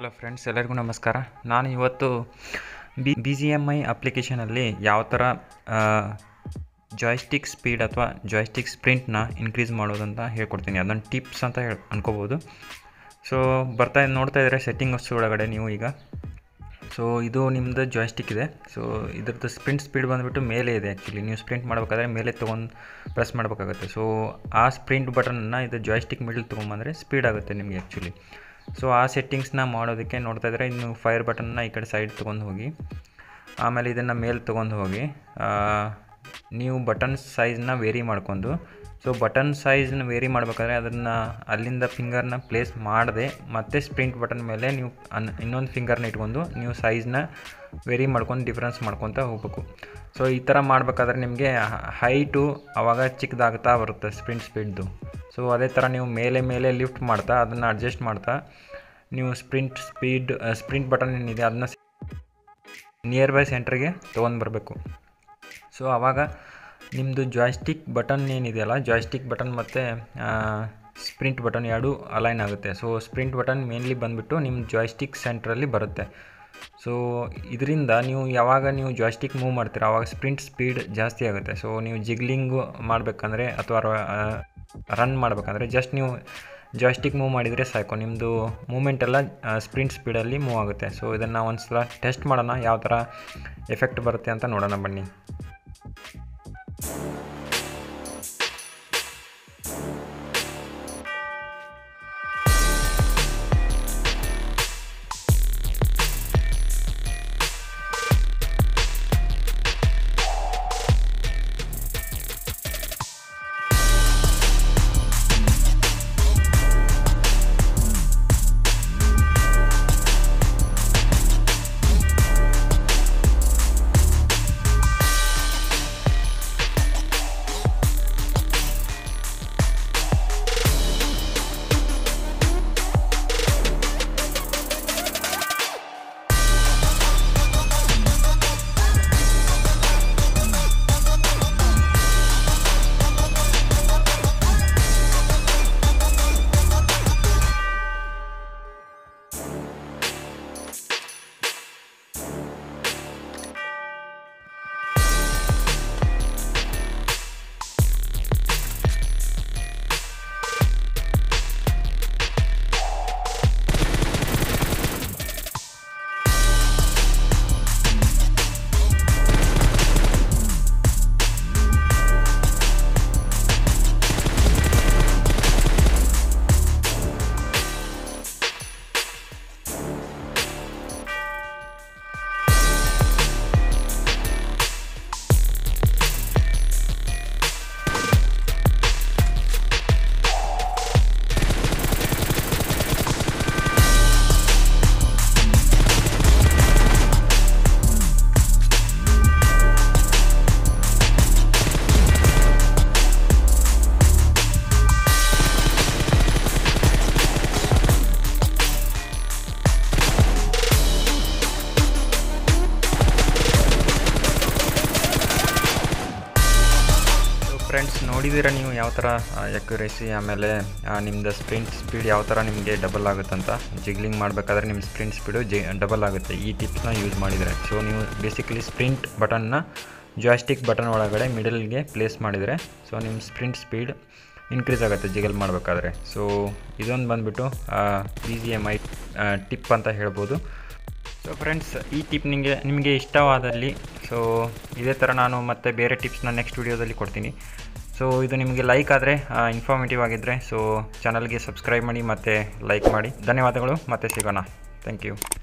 hello friends ಎಲ್ಲರಿಗೂ ನಮಸ್ಕಾರ ನಾನು ಇವತ್ತು B B G M I ಅಪ್ಲಿಕೇಶನಲ್ಲಿ ಯಾವ ಥರ ಜಾಯ್ಸ್ಟಿಕ್ ಸ್ಪೀಡ್ ಅಥವಾ ಜಾಯ್ಸ್ಟಿಕ್ ಸ್ಪ್ರಿಂಟ್ನ ಇನ್ಕ್ರೀಸ್ ಮಾಡೋದಂತ ಹೇಳ್ಕೊಡ್ತೀನಿ ಅದನ್ನು ಟಿಪ್ಸ್ ಅಂತ ಹೇಳಿ ಅನ್ಕೋಬೋದು ಸೊ ಬರ್ತಾ ನೋಡ್ತಾ ಇದ್ದಾರೆ ಸೆಟ್ಟಿಂಗ್ಸ್ ಒಳಗಡೆ ನೀವು ಈಗ ಸೊ ಇದು ನಿಮ್ಮದು ಜಾಯ್ಸ್ಟಿಕ್ ಇದೆ ಸೊ ಇದ್ರದ್ದು ಸ್ಪ್ರಿಂಟ್ ಸ್ಪೀಡ್ ಬಂದುಬಿಟ್ಟು ಮೇಲೆ ಇದೆ ಆ್ಯಕ್ಚುಲಿ ನೀವು ಸ್ಪ್ರಿಂಟ್ ಮಾಡಬೇಕಾದ್ರೆ ಮೇಲೆ ತೊಗೊಂಡು ಪ್ರೆಸ್ ಮಾಡಬೇಕಾಗುತ್ತೆ ಸೊ ಆ ಸ್ಪ್ರಿಂಟ್ ಬಟನ್ನ ಇದು ಜಾಯ್ಸ್ಟಿಕ್ ಮಿಡಲ್ ತೊಗೊಂಬಂದರೆ ಸ್ಪೀಡ್ ಆಗುತ್ತೆ ನಿಮಗೆ ಆ್ಯಕ್ಚುಲಿ ಸೊ ಆ ಸೆಟ್ಟಿಂಗ್ಸ್ನ ಮಾಡೋದಕ್ಕೆ ನೋಡ್ತಾ ಇದ್ದರೆ ಇನ್ನು ಫೈರ್ ಬಟನ್ನ ಈ ಕಡೆ ಸೈಡ್ ತೊಗೊಂಡು ಹೋಗಿ ಆಮೇಲೆ ಇದನ್ನು ಮೇಲೆ ತೊಗೊಂಡು ಹೋಗಿ ಆ, ನೀವು ಬಟನ್ ಸೈಜ್ನ ವೇರಿ ಮಾಡ್ಕೊಂಡು ಸೊ ಬಟನ್ ಸೈಜ್ನ ವೇರಿ ಮಾಡಬೇಕಾದ್ರೆ ಅದನ್ನು ಅಲ್ಲಿಂದ ಫಿಂಗರ್ನ ಪ್ಲೇಸ್ ಮಾಡದೆ ಮತ್ತೆ ಸ್ಪ್ರಿಂಟ್ ಬಟನ್ ಮೇಲೆ ನೀವು ಅನ್ ಇನ್ನೊಂದು ಫಿಂಗರ್ನ ಇಟ್ಕೊಂಡು ನೀವು ಸೈಜ್ನ ವೇರಿ ಮಾಡ್ಕೊಂಡು ಡಿಫ್ರೆನ್ಸ್ ಮಾಡ್ಕೊತ ಹೋಗ್ಬೇಕು ಸೊ ಈ ಥರ ಮಾಡಬೇಕಾದ್ರೆ ನಿಮಗೆ ಹೈಟು ಆವಾಗ ಚಿಕ್ಕದಾಗ್ತಾ ಬರುತ್ತೆ ಸ್ಪ್ರಿಂಟ್ ಸ್ಪೀಡ್ದು ಸೊ ಅದೇ ಥರ ನೀವು ಮೇಲೆ ಮೇಲೆ ಲಿಫ್ಟ್ ಮಾಡ್ತಾ ಅದನ್ನು ಅಡ್ಜಸ್ಟ್ ಮಾಡ್ತಾ ನೀವು ಸ್ಪ್ರಿಂಟ್ ಸ್ಪೀಡ್ ಸ್ಪ್ರಿಂಟ್ ಬಟನ್ ಏನಿದೆ ಅದನ್ನ ನಿಯರ್ ಬೈ ಸೆಂಟ್ರಿಗೆ ತೊಗೊಂಡು ಬರಬೇಕು ಸೊ ಆವಾಗ ನಿಮ್ಮದು ಜಾಯ್ಸ್ಟಿಕ್ ಬಟನ್ ಏನಿದೆಯಲ್ಲ ಜಾಯ್ಸ್ಟಿಕ್ ಬಟನ್ ಮತ್ತು ಸ್ಪ್ರಿಂಟ್ ಬಟನ್ ಎರಡೂ ಅಲೈನ್ ಆಗುತ್ತೆ ಸೊ ಸ್ಪ್ರಿಂಟ್ ಬಟನ್ ಮೇನ್ಲಿ ಬಂದುಬಿಟ್ಟು ನಿಮ್ಮ ಜಾಯ್ಸ್ಟಿಕ್ ಸೆಂಟ್ರಲ್ಲಿ ಬರುತ್ತೆ ಸೊ ಇದರಿಂದ ನೀವು ಯಾವಾಗ ನೀವು ಜಾಯ್ಸ್ಟಿಕ್ ಮೂವ್ ಮಾಡ್ತೀರ ಆವಾಗ ಸ್ಪ್ರಿಂಟ್ ಸ್ಪೀಡ್ ಜಾಸ್ತಿ ಆಗುತ್ತೆ ಸೊ ನೀವು ಜಿಗ್ಲಿಂಗು ಮಾಡಬೇಕಂದ್ರೆ ಅಥವಾ ರನ್ ಮಾಡಬೇಕಂದ್ರೆ ಜಸ್ಟ್ ನೀವು ಜಾಯ್ಸ್ಟಿಕ್ ಮೂವ್ ಮಾಡಿದರೆ ಸಾಕು ನಿಮ್ಮದು ಮೂಮೆಂಟ್ ಎಲ್ಲ ಸ್ಪ್ರಿಂಟ್ ಸ್ಪೀಡಲ್ಲಿ ಮೂವ್ ಆಗುತ್ತೆ ಸೊ ಇದನ್ನು ಒಂದು ಸಲ ಟೆಸ್ಟ್ ಮಾಡೋಣ ಯಾವ ಥರ ಎಫೆಕ್ಟ್ ಬರುತ್ತೆ ಅಂತ ನೋಡೋಣ ಬನ್ನಿ ಸೊ ಫ್ರೆಂಡ್ಸ್ ನೋಡಿದ್ದೀರ ನೀವು ಯಾವ ಥರ ಎಕ್ಯುರೇಸಿ ಆಮೇಲೆ ನಿಮ್ಮದು ಸ್ಪ್ರಿಂಟ್ ಸ್ಪೀಡ್ ಯಾವ ಥರ ನಿಮಗೆ ಡಬಲ್ ಆಗುತ್ತಂತ ಜಿಗ್ಲಿಂಗ್ ಮಾಡಬೇಕಾದ್ರೆ ನಿಮ್ಮ ಸ್ಪ್ರಿಂಟ್ ಸ್ಪೀಡು ಜಿ ಡಬಲ್ ಆಗುತ್ತೆ ಈ ಟಿಪ್ಸ್ನ ಯೂಸ್ ಮಾಡಿದರೆ ಸೊ ನೀವು ಬೇಸಿಕಲಿ ಸ್ಪ್ರಿಂಟ್ ಬಟನ್ನ ಜಾಯ್ಸ್ಟಿಕ್ ಬಟನ್ ಒಳಗಡೆ ಮಿಡಲ್ಗೆ ಪ್ಲೇಸ್ ಮಾಡಿದರೆ ಸೊ ನಿಮ್ಮ ಸ್ಪ್ರಿಂಟ್ ಸ್ಪೀಡ್ ಇನ್ಕ್ರೀಸ್ ಆಗುತ್ತೆ ಜಿಗಲ್ ಮಾಡಬೇಕಾದ್ರೆ ಸೊ ಇದೊಂದು ಬಂದುಬಿಟ್ಟು B G M I tip ಅಂತ ಹೇಳ್ಬೋದು ಸೊ ಫ್ರೆಂಡ್ಸ್ ಈ ಟಿಪ್ ನಿಮಗೆ ನಿಮಗೆ ಇಷ್ಟವಾದಲ್ಲಿ ಸೊ ಇದೇ ಥರ ನಾನು ಮತ್ತೆ ಬೇರೆ ಟಿಪ್ಸ್ನ ನೆಕ್ಸ್ಟ್ ವೀಡಿಯೋದಲ್ಲಿ ಕೊಡ್ತೀನಿ ಸೊ ಇದು ನಿಮಗೆ ಲೈಕ್ ಆದರೆ ಇನ್ಫಾರ್ಮೇಟಿವ್ ಆಗಿದ್ದರೆ ಸೊ ಚಾನಲ್ಗೆ ಸಬ್ಸ್ಕ್ರೈಬ್ ಮಾಡಿ ಮತ್ತು ಲೈಕ್ ಮಾಡಿ ಧನ್ಯವಾದಗಳು ಮತ್ತೆ ಸಿಗೋಣ ಥ್ಯಾಂಕ್ ಯು